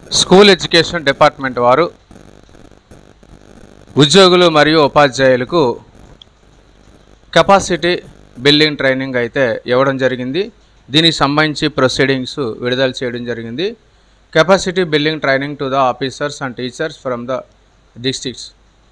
school education department వారు ఉద్యోగులు మరియు ఉపాధ్యాయులకు కెపాసిటీ బిల్డింగ్ ట్రైనింగ్ అయితే ఇవ్వడం జరిగింది దీనికి సంబంధించి ప్రొసీడింగ్స్ విడుదల చేయడం జరిగింది capacity building training to the officers and teachers from the districts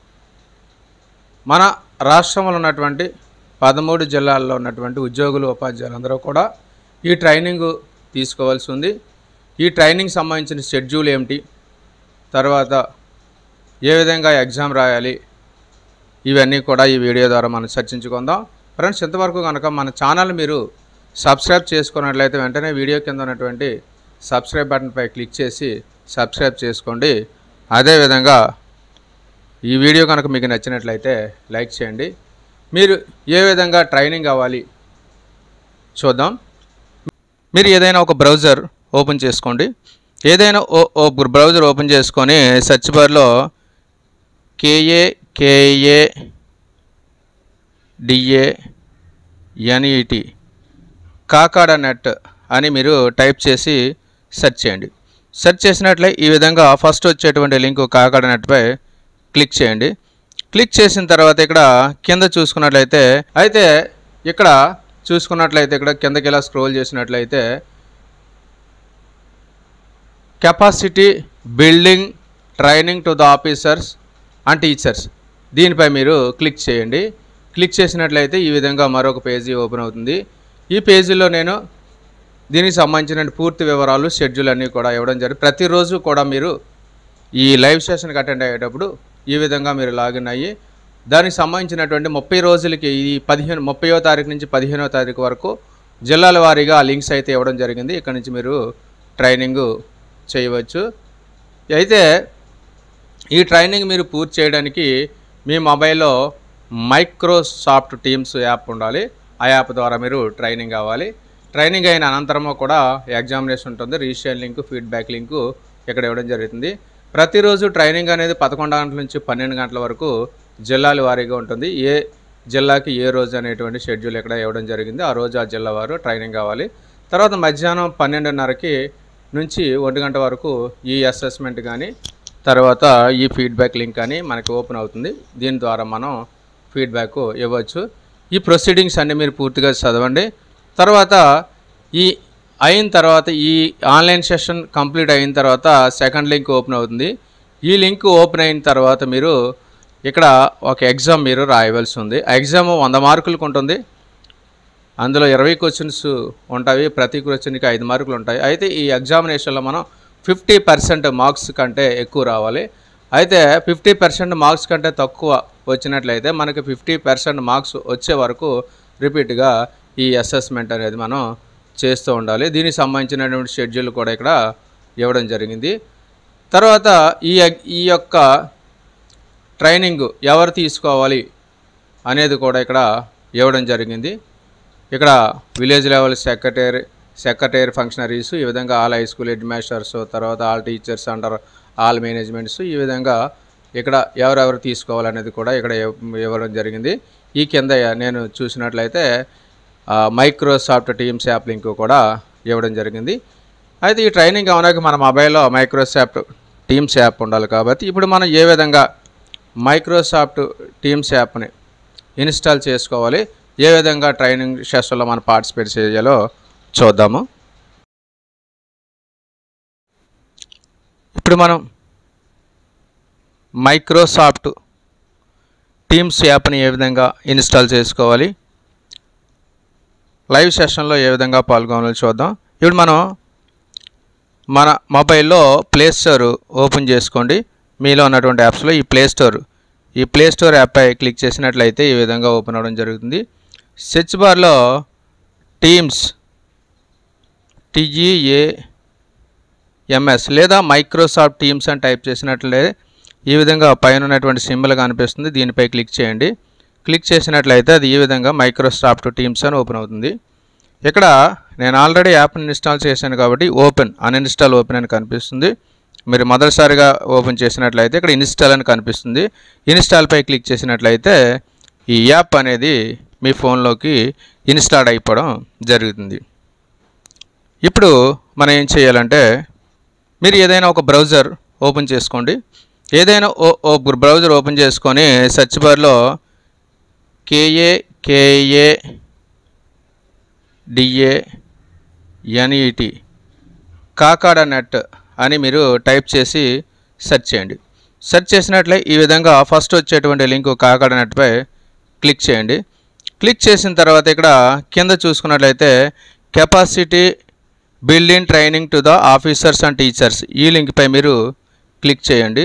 మన రాష్ట్రంలో ఉన్నటువంటి పదమూడు జిల్లాల్లో ఉన్నటువంటి ఉద్యోగులు ఉపాధ్యాయులందరూ కూడా ఈ ట్రైనింగ్ తీసుకోవాల్సి ఉంది ఈ ట్రైనింగ్ సంబంధించిన షెడ్యూల్ ఏమిటి తర్వాత ఏ విధంగా ఎగ్జామ్ రాయాలి ఇవన్నీ కూడా ఈ వీడియో ద్వారా మనం చర్చించుకుందాం ఫ్రెండ్స్ ఇంతవరకు కనుక మన ఛానల్ మీరు సబ్స్క్రైబ్ చేసుకున్నట్లయితే వెంటనే వీడియో కింద ఉన్నటువంటి సబ్స్క్రైబ్ బటన్పై క్లిక్ చేసి సబ్స్క్రైబ్ చేసుకోండి అదేవిధంగా ఈ వీడియో కనుక మీకు నచ్చినట్లయితే లైక్ చేయండి మీరు ఏ విధంగా ట్రైనింగ్ అవ్వాలి చూద్దాం మీరు ఏదైనా ఒక బ్రౌజర్ ఓపెన్ చేసుకోండి ఏదైనా ఓ ఓ బ్రౌజర్ ఓపెన్ చేసుకొని సెర్చ్ బార్లో K A K A D A N E T Kakada net అని మీరు టైప్ చేసి సెర్చ్ చేయండి సెర్చ్ చేసినట్లే ఈ విధంగా ఫస్ట్ వచ్చేటువంటి లింక్ కాకాడ నెట్పై క్లిక్ చేయండి క్లిక్ చేసిన తర్వాత ఇక్కడ కింద చూసుకున్నట్లయితే అయితే ఇక్కడ చూసుకున్నట్లయితే ఇక్కడ కిందకి ఇలా స్క్రోల్ చేసినట్లయితే capacity building training to the officers and teachers దీనిపై మీరు క్లిక్ చేయండి క్లిక్ చేసినట్లయితే ఈ విధంగా మరొక పేజీ ఓపెన్ అవుతుంది ఈ పేజీలో నేను దీనికి సంబంధించిన పూర్తి వివరాలు షెడ్యూల్ అన్నీ కూడా ఇవ్వడం జరిగింది ప్రతిరోజు కూడా మీరు ఈ లైవ్ సెషన్కి అటెండ్ అయ్యేటప్పుడు ఈ విధంగా మీరు లాగిన్ అయ్యి దానికి సంబంధించినటువంటి ముప్పై రోజులకి ఈ పదిహేను ముప్పయో తారీఖు నుంచి పదిహేనో తారీఖు వరకు జిల్లాల వారీగా లింక్స్ అయితే ఇవ్వడం జరిగింది ఇక్కడ నుంచి మీరు ట్రైనింగ్ చేయవచ్చు అయితే ఈ ట్రైనింగ్ మీరు పూర్తి చేయడానికి మీ మొబైల్లో మైక్రోసాఫ్ట్ టీమ్స్ యాప్ ఉండాలి ఆ యాప్ ద్వారా మీరు ట్రైనింగ్ అవ్వాలి ట్రైనింగ్ అయిన అనంతరము కూడా ఎగ్జామినేషన్ ఉంటుంది రిజిస్ట్రేషన్ లింక్ ఫీడ్బ్యాక్ లింకు ఇక్కడ ఇవ్వడం జరుగుతుంది ప్రతిరోజు ట్రైనింగ్ అనేది పదకొండు గంటల నుంచి పన్నెండు గంటల వరకు జిల్లాల వారీగా ఉంటుంది ఏ జిల్లాకి ఏ రోజు అనేటువంటి షెడ్యూల్ ఇక్కడ ఇవ్వడం జరిగింది ఆ రోజు ఆ జిల్లా వారు ట్రైనింగ్ కావాలి తర్వాత మధ్యాహ్నం పన్నెండున్నరకి నుంచి ఒంటి గంట వరకు ఈ అసెస్మెంట్ కానీ తర్వాత ఈ ఫీడ్బ్యాక్ లింక్ అని మనకి ఓపెన్ అవుతుంది దీని ద్వారా మనం ఫీడ్బ్యాక్ ఇవ్వచ్చు ఈ ప్రొసీడింగ్స్ అన్నీ మీరు పూర్తిగా చదవండి తర్వాత ఈ అయిన తర్వాత ఈ ఆన్లైన్ సెషన్ కంప్లీట్ అయిన తర్వాత సెకండ్ లింక్ ఓపెన్ అవుతుంది ఈ లింక్ ఓపెన్ అయిన తర్వాత మీరు ఇక్కడ ఒక ఎగ్జామ్ మీరు రాయవలసి ఉంది ఆ ఎగ్జామ్ వంద మార్కులకు ఉంటుంది అందులో ఇరవై క్వశ్చన్స్ ఉంటాయి ప్రతి క్వశ్చన్కి ఐదు మార్కులు ఉంటాయి అయితే ఈ ఎగ్జామినేషన్లో మనం ఫిఫ్టీ పర్సెంట్ మార్క్స్ కంటే ఎక్కువ రావాలి అయితే ఫిఫ్టీ పర్సెంట్ మార్క్స్ కంటే తక్కువ వచ్చినట్లయితే మనకి ఫిఫ్టీ పర్సెంట్ మార్క్స్ వచ్చే వరకు రిపీట్గా ఈ అసెస్మెంట్ అనేది మనం చేస్తూ ఉండాలి దీనికి సంబంధించినటువంటి షెడ్యూల్ కూడా ఇక్కడ ఇవ్వడం జరిగింది తర్వాత ఈ ఈ యొక్క ట్రైనింగ్ ఎవరు తీసుకోవాలి అనేది కూడా ఇక్కడ ఇవ్వడం జరిగింది ఇక్కడ village level secretary secretary functionaries ఈ విధంగా all high school head masters తర్వాత all teachers under all managements ఈ విధంగా ఇక్కడ ఎవరెవరు తీసుకోవాలనేది కూడా ఇక్కడ ఇవ్- ఇవ్వడం జరిగింది ఈ కింద నేను చూసినట్లయితే ఆ, మైక్రోసాఫ్ట్ టీమ్స్ యాప్ లింక్ కూడా ఇవ్వడం జరిగింది అయితే ఈ ట్రైనింగ్ అవడానికి మన మొబైల్లో మైక్రోసాఫ్ట్ టీమ్స్ యాప్ ఉండాలి కాబట్టి ఇప్పుడు మనం ఏ విధంగా మైక్రోసాఫ్ట్ టీమ్స్ యాప్ని ఇన్స్టాల్ చేసుకోవాలి ఏ విధంగా ట్రైనింగ్ సెషన్లో మనం పార్టిసిపేట్ చేయాలో చూద్దాము ఇప్పుడు మనం మైక్రోసాఫ్ట్ టీమ్స్ యాప్ని ఏ విధంగా ఇన్స్టాల్ చేసుకోవాలి లైవ్ సెషన్లో ఏ విధంగా పాల్గొనాలో చూద్దాం ఇప్పుడు మనం మన మొబైల్లో ప్లే స్టోర్ ఓపెన్ చేసుకోండి మీలో ఉన్నటువంటి యాప్స్లో ఈ ప్లే స్టోర్ ఈ ప్లే స్టోర్ యాప్పై క్లిక్ చేసినట్లయితే ఈ విధంగా ఓపెన్ అవ్వడం జరుగుతుంది సెర్చ్ బార్లో టీమ్స్ టిఈఏ ఎంఎస్ లేదా మైక్రోసాఫ్ట్ టీమ్స్ అని టైప్ చేసినట్లయితే ఈ విధంగా పైన ఉన్నటువంటి సింబల్ కనిపిస్తుంది దీనిపై క్లిక్ చేయండి క్లిక్ చేసినట్లయితే అది ఈ విధంగా మైక్రోసాఫ్ట్ టీమ్స్ అని ఓపెన్ అవుతుంది ఇక్కడ నేను ఆల్రెడీ యాప్ని ఇన్స్టాల్ చేశాను కాబట్టి ఓపెన్ అన్ఇన్స్టాల్ ఓపెన్ అని కనిపిస్తుంది మీరు మొదటిసారిగా ఓపెన్ చేసినట్లయితే ఇక్కడ ఇన్స్టాల్ అని కనిపిస్తుంది ఇన్స్టాల్పై క్లిక్ చేసినట్లయితే ఈ యాప్ అనేది మీ ఫోన్లోకి ఇన్స్టాల్ అయిపోవడం జరుగుతుంది ఇప్పుడు మనం ఏం చేయాలంటే మీరు ఏదైనా ఒక బ్రౌజర్ ఓపెన్ చేసుకోండి ఏదైనా ఓ ఓ బ్రౌజర్ ఓపెన్ చేసుకొని సెర్చ్ బార్లో K A K A D A N E T Kakada net అని మీరు టైప్ చేసి సెర్చ్ చేయండి సెర్చ్ చేసినట్లే ఈ విధంగా ఫస్ట్ వచ్చేటువంటి లింక్ కాకాడ నెట్పై క్లిక్ చేయండి క్లిక్ చేసిన తర్వాత ఇక్కడ కింద చూసుకున్నట్లయితే capacity building training to the officers and teachers ఈ లింక్పై మీరు క్లిక్ చేయండి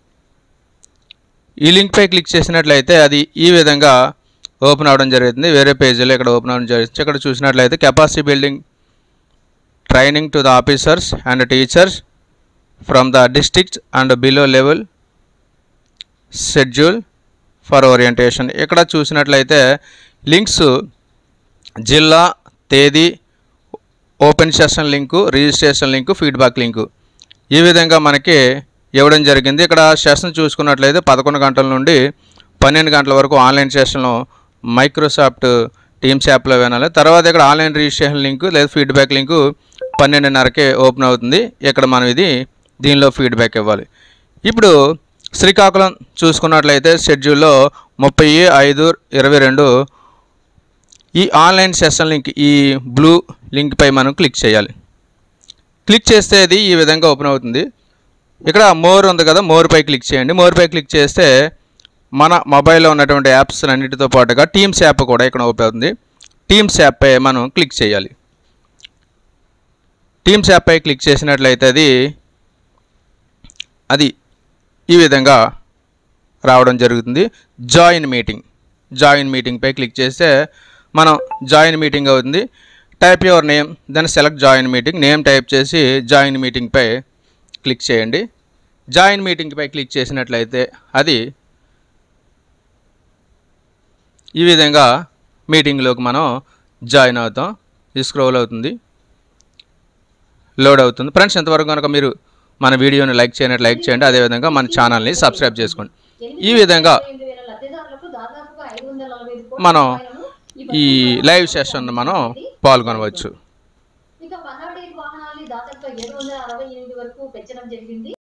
ఈ లింక్పై క్లిక్ చేసినట్లయితే అది ఈ విధంగా ఓపెన్ అవడం జరుగుతుంది వేరే పేజీలో ఇక్కడ ఓపెన్ అవడం జరుగుతుంది ఇక్కడ చూసినట్లయితే capacity building training to the officers and teachers from the districts and below level schedule for orientation ఇక్కడ చూసినట్లయితే లింక్స్ జిల్లా తేదీ open session link registration link feedback link ఈ విధంగా మనకి ఇవ్వడం జరిగింది ఇక్కడ సెషన్ చూసుకున్నట్లయితే పదకొండు గంటల నుండి పన్నెండు గంటల వరకు ఆన్లైన్ సెషన్లో మైక్రోసాఫ్ట్ టీమ్స్ యాప్లో వినాలి తర్వాత ఇక్కడ ఆన్లైన్ రిజిస్ట్రేషన్ లింకు లేదా ఫీడ్బ్యాక్ లింకు పన్నెండున్నరకే ఓపెన్ అవుతుంది ఇక్కడ మనం ఇది దీనిలో ఫీడ్బ్యాక్ ఇవ్వాలి ఇప్పుడు శ్రీకాకుళం చూసుకున్నట్లయితే షెడ్యూల్లో ముప్పై ఐదు ఇరవై రెండు ఈ ఆన్లైన్ సెషన్ లింక్ ఈ బ్లూ లింక్పై మనం క్లిక్ చేయాలి క్లిక్ చేస్తే ఇది ఈ విధంగా ఓపెన్ అవుతుంది ఇక్కడ మోర్ ఉంది కదా మోర్పై క్లిక్ చేయండి మోర్పై క్లిక్ చేస్తే మన మొబైల్లో ఉన్నటువంటి యాప్స్ అన్నిటితో పాటుగా టీమ్స్ యాప్ కూడా ఇక్కడ ఓపెన్ అవుతుంది టీమ్స్ యాప్పై మనం క్లిక్ చేయాలి టీమ్స్ యాప్పై క్లిక్ చేసినట్లయితే అది అది ఈ విధంగా రావడం జరుగుతుంది జాయిన్ మీటింగ్ జాయిన్ మీటింగ్పై క్లిక్ చేస్తే మనం జాయిన్ మీటింగ్ అవుతుంది type your name then select join meeting name type చేసి జాయిన్ మీటింగ్పై క్లిక్ చేయండి జాయిన్ మీటింగ్పై క్లిక్ చేసినట్లయితే అది ఈ విధంగా మీటింగ్లోకి మనం జాయిన్ అవుతాం ఇది స్క్రోల్ అవుతుంది లోడ్ అవుతుంది ఫ్రెండ్స్ ఎంతవరకు కనుక మీరు మన వీడియోని లైక్ చేయనట్టు లైక్ చేయండి అదేవిధంగా మన ఛానల్ని సబ్స్క్రైబ్ చేసుకోండి ఈ విధంగా మనం ఈ లైవ్ సెషన్ మనం పాల్గొనవచ్చు ఇక వన్ నాట్ ఎయిట్ వాహనాల్ని దాదాపుగా ఏడు వందల అరవై ఎనిమిది వరకు పెంచడం జరిగింది